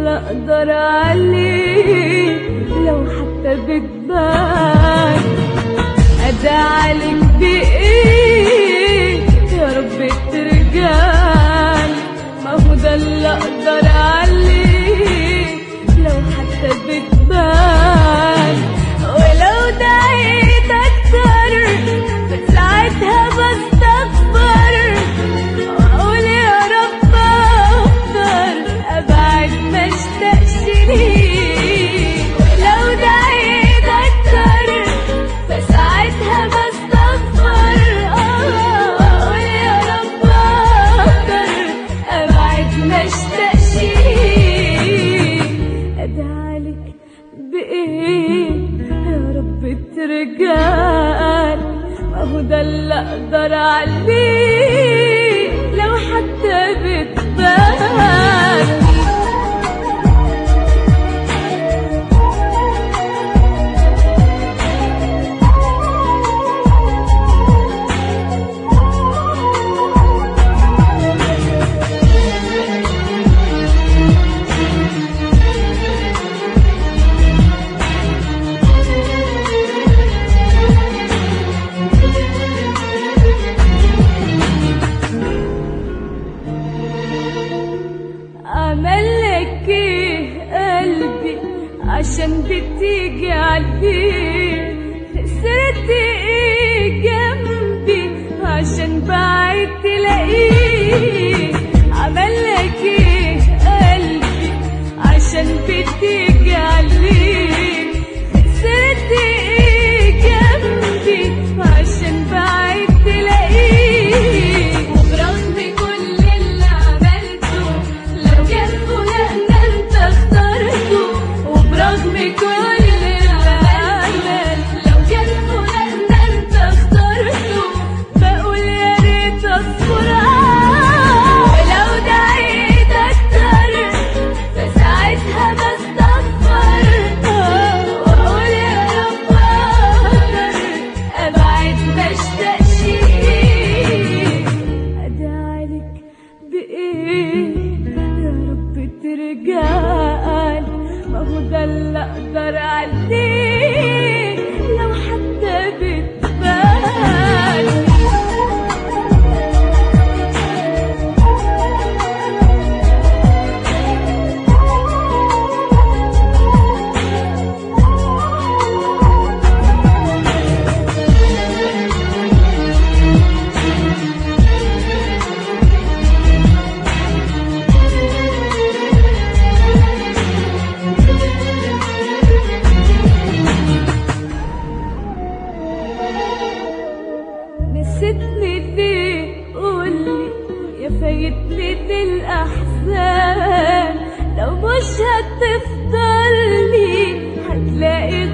اللي اقدر عليه لو حتى بتبان ادعي عليك بايه يا رب ترجعلي ما هو ده اللي اقدر عليه لو حتى بتبان ولو دعيت اكتر بس ساعتها بستغفر واقول يا رب اغفر ابعد ما اشتاقش ليك ولو دعيت اكتر فساعتها بستغفر اه واقول يا رب اغفر ابعد ما اشتاقش ليك ادعالك بايه يا رب ترجعلي ما هو ده اللي اقدر عليه لو حتى بتبان عمل لك ايه قلبي عشان بتيجي عالبيت خسرت ايه جنبي عشان بعيد تلاقيه عمل لك ايه قلبي عشان بتيجي عالبيت خسرت ايه جنبي عشان بعيد تلاقيه وبرغم كل اللي عملته لو كان فلان انت اخترته وبرغم كل اللي عمل لو كان فلان انت اخترته بقول يا ريت اصبر ولو دعيت اكتر فساعتها بستغفر واقول يا رب اغفر ابعد ما اشتاقش ليك ادعيلك بايه يا رب ترجعلي ما هو ده اللي اقدر عليه لو حتى بتبان نسيتني ليه قولي يا فايتني الأحزان لو مش هتفضلي هتلاقي